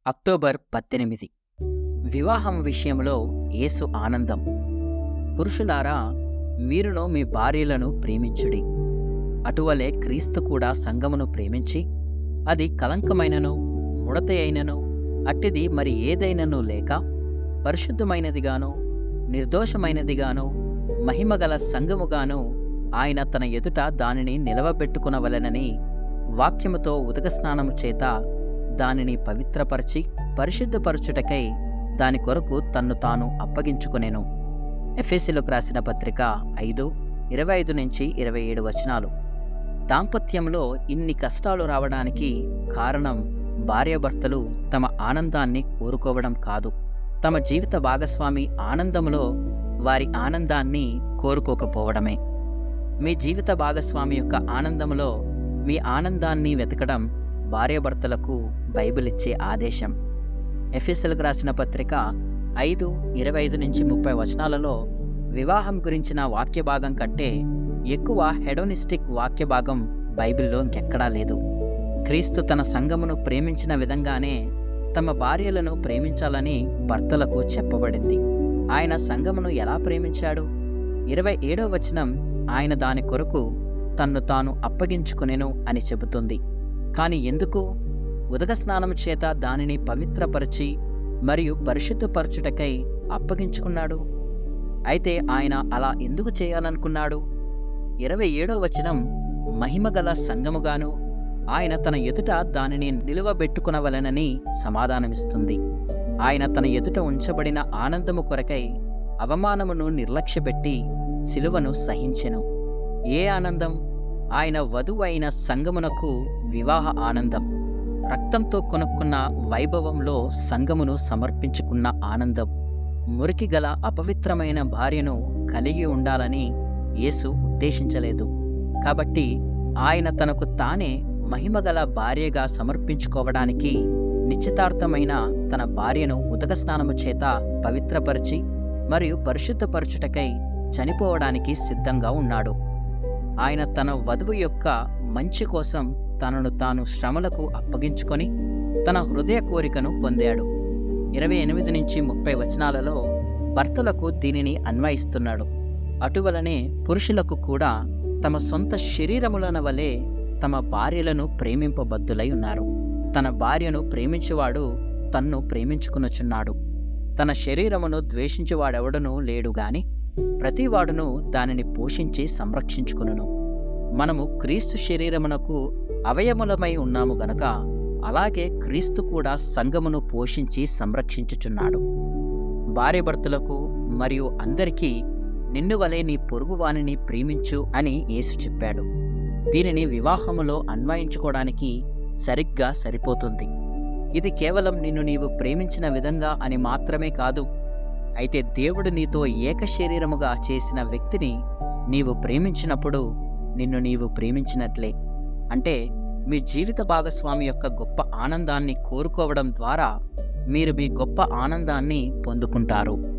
October పద్దెనిమిది వివాహం విషయంలో యేసు ఆనందం పురుషులారా మీరును మీ భార్యలను ప్రేమించుడి అటువలే క్రీస్తు కూడా సంగమును ప్రేమించి అది కలంకమైనను ముడత అయినను అట్టిది మరి ఏదైనను లేక పరిశుద్ధమైనదిగాను నిర్దోషమైనదిగాను మహిమగల సంగముగాను ఆయన తన ఎదుట దానిని నిలవబెట్టుకునవలెనని వాక్యముతో ఉదక స్నానము చేత దానిని పవిత్రపరచి పరిశుద్ధపరచుటకై దాని కొరకు తన్ను తాను అప్పగించుకునేను ఎఫ్ఎస్సీలకు రాసిన పత్రిక ఐదు ఇరవై ఐదు నుంచి ఇరవై ఏడు వచనాలు దాంపత్యంలో ఇన్ని కష్టాలు రావడానికి కారణం భార్యాభర్తలు తమ ఆనందాన్ని కోరుకోవడం కాదు తమ జీవిత భాగస్వామి ఆనందములో వారి ఆనందాన్ని కోరుకోకపోవడమే మీ జీవిత భాగస్వామి యొక్క ఆనందములో మీ ఆనందాన్ని వెతకడం భార్యాభర్తలకు బైబిల్ ఇచ్చే ఆదేశం ఎఫ్ఎస్ఎల్కి రాసిన పత్రిక ఐదు ఇరవై ఐదు నుంచి ముప్పై వచనాలలో వివాహం గురించిన వాక్య భాగం కంటే ఎక్కువ హెడోనిస్టిక్ వాక్య భాగం బైబిల్లో ఇంకెక్కడా లేదు క్రీస్తు తన సంఘమును ప్రేమించిన విధంగానే తమ భార్యలను ప్రేమించాలని భర్తలకు చెప్పబడింది ఆయన సంఘమును ఎలా ప్రేమించాడు ఇరవై ఏడో వచనం ఆయన దాని కొరకు తన్ను తాను అప్పగించుకునేను అని చెబుతుంది కాని ఎందుకు ఉదక స్నానం చేత దానిని పవిత్రపరిచి మరియు పరిశుద్ధపరచుటకై అప్పగించుకున్నాడు అయితే ఆయన అలా ఎందుకు చేయాలనుకున్నాడు ఇరవై ఏడో వచనం మహిమగల సంగముగాను ఆయన తన ఎదుట దానిని నిలువబెట్టుకునవలెనని సమాధానమిస్తుంది ఆయన తన ఎదుట ఉంచబడిన ఆనందము కొరకై అవమానమును నిర్లక్ష్యపెట్టి సిలువను సహించెను ఏ ఆనందం ఆయన వధువు అయిన సంగమునకు వివాహ ఆనందం రక్తంతో కొనుక్కున్న వైభవంలో సంగమును సమర్పించుకున్న ఆనందం మురికి గల అపవిత్రమైన భార్యను కలిగి ఉండాలని యేసు ఉద్దేశించలేదు కాబట్టి ఆయన తనకు తానే మహిమగల భార్యగా సమర్పించుకోవడానికి నిశ్చితార్థమైన తన భార్యను ఉదక స్నానము చేత పవిత్రపరిచి మరియు పరిశుద్ధపరచుటకై చనిపోవడానికి సిద్ధంగా ఉన్నాడు ఆయన తన వధువు యొక్క మంచి కోసం తనను తాను శ్రమలకు అప్పగించుకొని తన హృదయ కోరికను పొందాడు ఇరవై ఎనిమిది నుంచి ముప్పై వచనాలలో భర్తలకు దీనిని అన్వయిస్తున్నాడు అటువలనే పురుషులకు కూడా తమ సొంత శరీరములన వలె తమ భార్యలను ప్రేమింపబద్దులై ఉన్నారు తన భార్యను ప్రేమించువాడు తన్ను ప్రేమించుకునుచున్నాడు తన శరీరమును ద్వేషించువాడెవడనూ లేడు గాని ప్రతివాడును దానిని పోషించి సంరక్షించుకును మనము క్రీస్తు శరీరమునకు అవయములమై ఉన్నాము గనక అలాగే క్రీస్తు కూడా సంఘమును పోషించి సంరక్షించుచున్నాడు భార్యభర్తలకు మరియు అందరికీ నిన్ను వలె నీ పొరుగువానిని ప్రేమించు అని యేసు చెప్పాడు దీనిని వివాహములో అన్వయించుకోవడానికి సరిగ్గా సరిపోతుంది ఇది కేవలం నిన్ను నీవు ప్రేమించిన విధంగా అని మాత్రమే కాదు అయితే దేవుడు నీతో ఏక శరీరముగా చేసిన వ్యక్తిని నీవు ప్రేమించినప్పుడు నిన్ను నీవు ప్రేమించినట్లే అంటే మీ జీవిత భాగస్వామి యొక్క గొప్ప ఆనందాన్ని కోరుకోవడం ద్వారా మీరు మీ గొప్ప ఆనందాన్ని పొందుకుంటారు